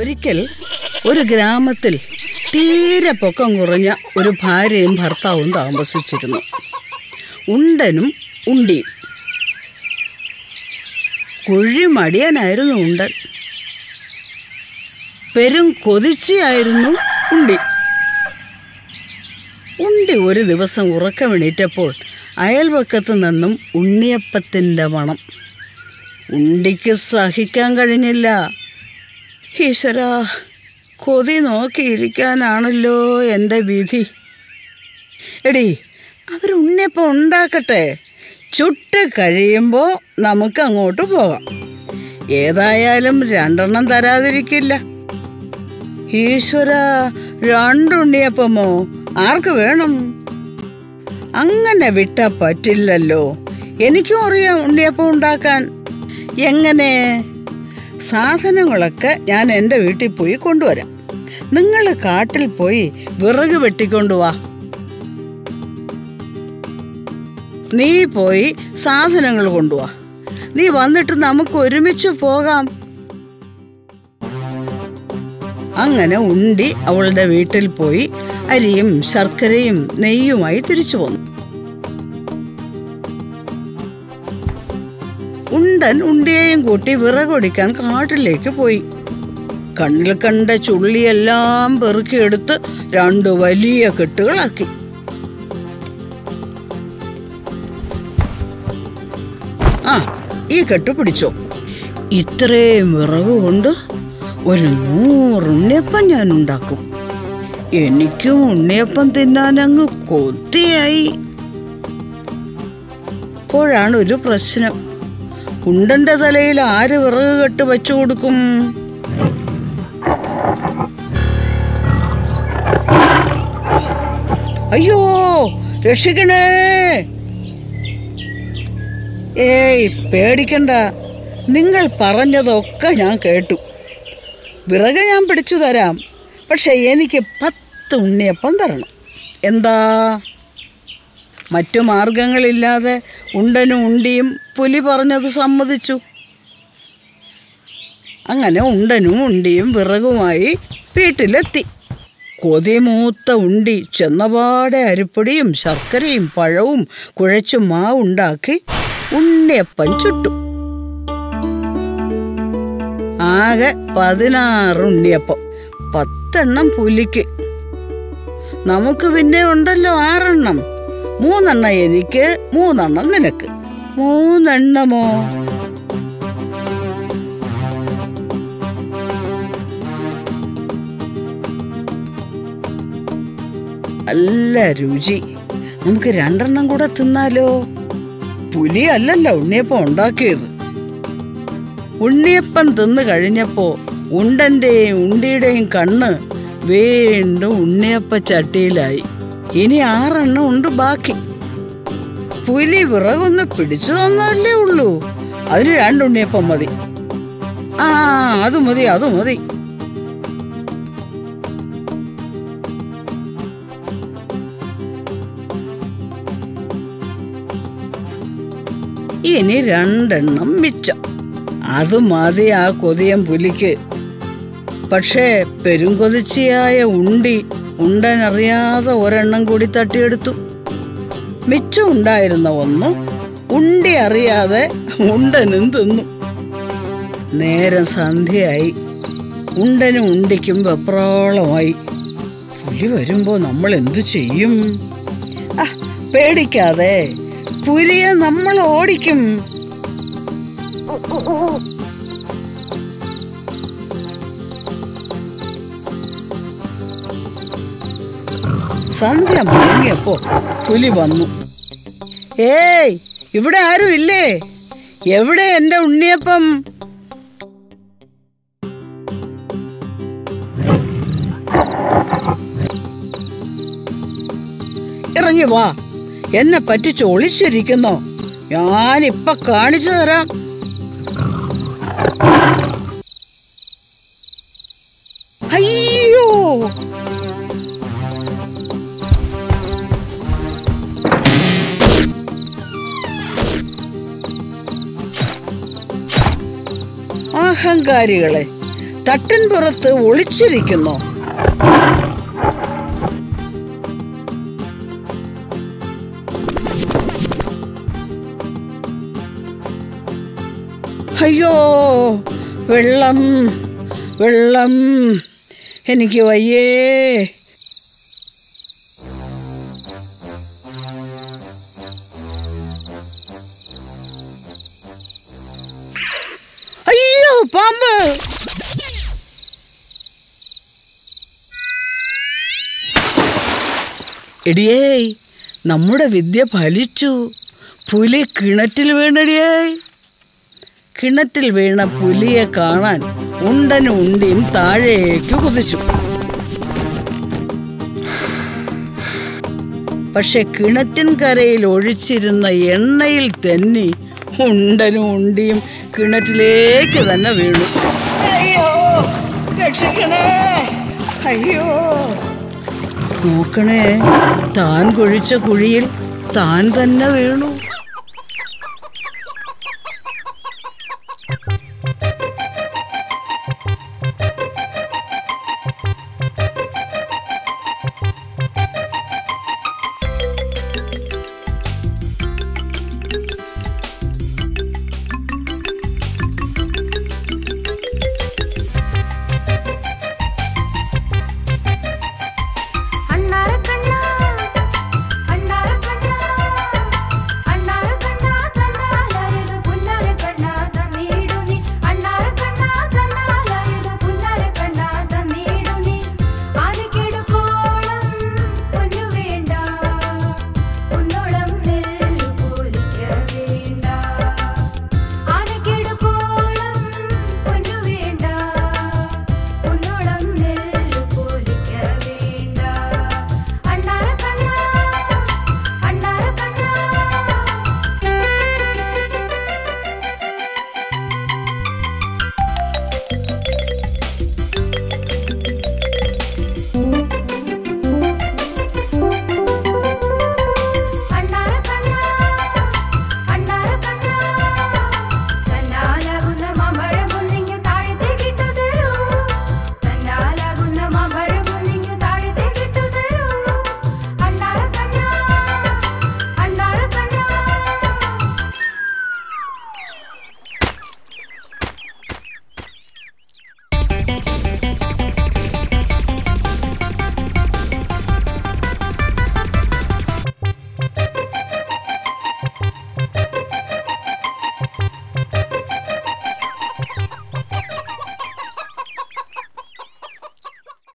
ഒരിക്കൽ ഒരു ഗ്രാമത്തിൽ തീരെ പൊക്കം കുറഞ്ഞ ഒരു ഭാര്യയും ഭർത്താവും താമസിച്ചിരുന്നു ഉണ്ടനും ഉണ്ടിയും കുഴിമടിയനായിരുന്നു ഉണ്ടൻ പെരും കൊതിച്ചിയായിരുന്നു ഉണ്ടി ഉണ്ടി ഒരു ദിവസം ഉറക്കമെണീറ്റപ്പോൾ അയൽവക്കത്തു നിന്നും ഉണ്ണിയപ്പത്തിൻ്റെ മണം ഉണ്ടിക്ക് സഹിക്കാൻ കഴിഞ്ഞില്ല ഈശ്വരാ കൊതി നോക്കിയിരിക്കാനാണല്ലോ എൻ്റെ വിധി എടി അവർ ഉണ്ണിയപ്പം ഉണ്ടാക്കട്ടെ ചുട്ട് കഴിയുമ്പോൾ നമുക്ക് അങ്ങോട്ട് പോകാം ഏതായാലും രണ്ടെണ്ണം തരാതിരിക്കില്ല ഈശ്വര രണ്ടുണ്ണിയപ്പമോ ആർക്ക് വേണം അങ്ങനെ വിട്ടാ പറ്റില്ലല്ലോ എനിക്കും അറിയാം ഉണ്ണിയപ്പം ഉണ്ടാക്കാൻ എങ്ങനെ സാധനങ്ങളൊക്കെ ഞാൻ എൻ്റെ വീട്ടിൽ പോയി കൊണ്ടുവരാം നിങ്ങൾ കാട്ടിൽ പോയി വിറക് വെട്ടിക്കൊണ്ടുവാ നീ പോയി സാധനങ്ങൾ കൊണ്ടുവാ നീ വന്നിട്ട് നമുക്ക് ഒരുമിച്ച് പോകാം അങ്ങനെ ഉണ്ടി അവളുടെ വീട്ടിൽ പോയി അരിയും ശർക്കരയും നെയ്യുമായി തിരിച്ചു പോന്നു ഉണ്ടൻ ഉണ്ടിയെയും കൂട്ടി വിറകൊടിക്കാൻ കാട്ടിലേക്ക് പോയി കണ്ണിൽ കണ്ട ചുള്ളിയെല്ലാം പെറുക്കിയെടുത്ത് രണ്ട് വലിയ കെട്ടുകളാക്കി ആ ഈ കെട്ട് പിടിച്ചോ ഇത്രയും വിറക് കൊണ്ട് ഒരു നൂറ് ഉണ്ണിയപ്പം ഞാൻ ഉണ്ടാക്കും എനിക്കും ഉണ്ണിയപ്പം തിന്നാൻ അങ്ങ് കൊത്തിയായി അപ്പോഴാണ് ഒരു പ്രശ്നം ഉണ്ടന്റെ തലയിൽ ആര് വിറക് കെട്ട് വെച്ചു കൊടുക്കും അയ്യോ രക്ഷിക്കണേ ഏയ് പേടിക്കണ്ട നിങ്ങൾ പറഞ്ഞതൊക്കെ ഞാൻ കേട്ടു വിറക് ഞാൻ പിടിച്ചു തരാം പക്ഷെ എനിക്ക് പത്ത് ഉണ്ണിയപ്പം തരണം എന്താ മറ്റു മാർഗങ്ങളില്ലാതെ ഉണ്ടനും ഉണ്ടിയും പുലി പറഞ്ഞത് സമ്മതിച്ചു അങ്ങനെ ഉണ്ടനും ഉണ്ടിയും വിറകുമായി വീട്ടിലെത്തി കൊതിമൂത്ത ഉണ്ടി ചെന്നപാടെ അരിപ്പൊടിയും ശർക്കരയും പഴവും കുഴച്ചു മാവുണ്ടാക്കി ഉണ്ണിയപ്പം ചുട്ടു ആകെ പതിനാറ് ഉണ്ണിയപ്പം പത്തെണ്ണം പുലിക്ക് നമുക്ക് പിന്നെ ഉണ്ടല്ലോ ആറെണ്ണം മൂന്നെണ്ണം എനിക്ക് മൂന്നെണ്ണം നിനക്ക് മൂന്നെണ്ണമോ നല്ല രുചി നമുക്ക് രണ്ടെണ്ണം കൂടെ തിന്നാലോ പുലി അല്ലല്ലോ ഉണ്ണിയപ്പം ഉണ്ടാക്കിയത് ഉണ്ണിയപ്പം തിന്നു കഴിഞ്ഞപ്പോ ഉണ്ടന്റെയും ഉണ്ടിയുടെയും കണ്ണ് വീണ്ടും ഉണ്ണിയപ്പ ചട്ടിയിലായി ഇനി ആറെണ്ണം ഉണ്ട് ബാക്കി പുലി വിറകൊന്ന് പിടിച്ചു തന്നല്ലേ ഉള്ളൂ അതിന് രണ്ട് ഉണ്ണിയപ്പം മതി ആ അത് മതി അത് മതി ഇനി രണ്ടെണ്ണം മിച്ചം അത് മതി ആ കൊതിയൻ പുലിക്ക് പക്ഷേ പെരുങ്കൊതിച്ചിയായ ഉണ്ടി ഉണ്ടനറിയാതെ ഒരെണ്ണം കൂടി തട്ടിയെടുത്തു മിച്ചം ഉണ്ടായിരുന്ന ഒന്ന് ഉണ്ടി അറിയാതെ ഉണ്ടനും തിന്നു നേരം സന്ധ്യയായി ഉണ്ടനും ഉണ്ടിക്കും വെപ്രാളമായി പുലി വരുമ്പോ നമ്മൾ എന്തു ചെയ്യും ആ പേടിക്കാതെ പുലിയെ നമ്മൾ ഓടിക്കും സന്ധ്യ മയങ്ങിയപ്പോ പുലി വന്നു ഏയ് ഇവിടെ ആരും ഇല്ലേ എവിടെ എന്റെ ഉണ്ണിയപ്പം ഇറങ്ങി വാ എന്നെ പറ്റിച്ച് ഒളിച്ചിരിക്കുന്നോ ഞാനിപ്പൊ കാണിച്ചു തരാം അയ്യോ അഹങ്കാരികളെ തട്ടിൻ പുറത്ത് ഒളിച്ചിരിക്കുന്നു അയ്യോ വെള്ളം വെള്ളം എനിക്ക് വയ്യേ അയ്യോ പാമ്പ് എടിയേ നമ്മുടെ വിദ്യ ഫലിച്ചു പുലി കിണറ്റിൽ വീണടിയേ കിണറ്റിൽ വീണ പുലിയെ കാണാൻ ഉണ്ടനും ഉണ്ടിയും താഴേക്ക് കുതിച്ചു പക്ഷെ കിണറ്റിൻ കരയിൽ ഒഴിച്ചിരുന്ന എണ്ണയിൽ തെന്നി ഉണ്ടനും ഉണ്ടിയും കിണറ്റിലേക്ക് തന്നെ വീണു അയ്യോ രക്ഷിക്കണേ അയ്യോ നോക്കണേ താൻ കുഴിച്ച കുഴിയിൽ താൻ തന്നെ വീണു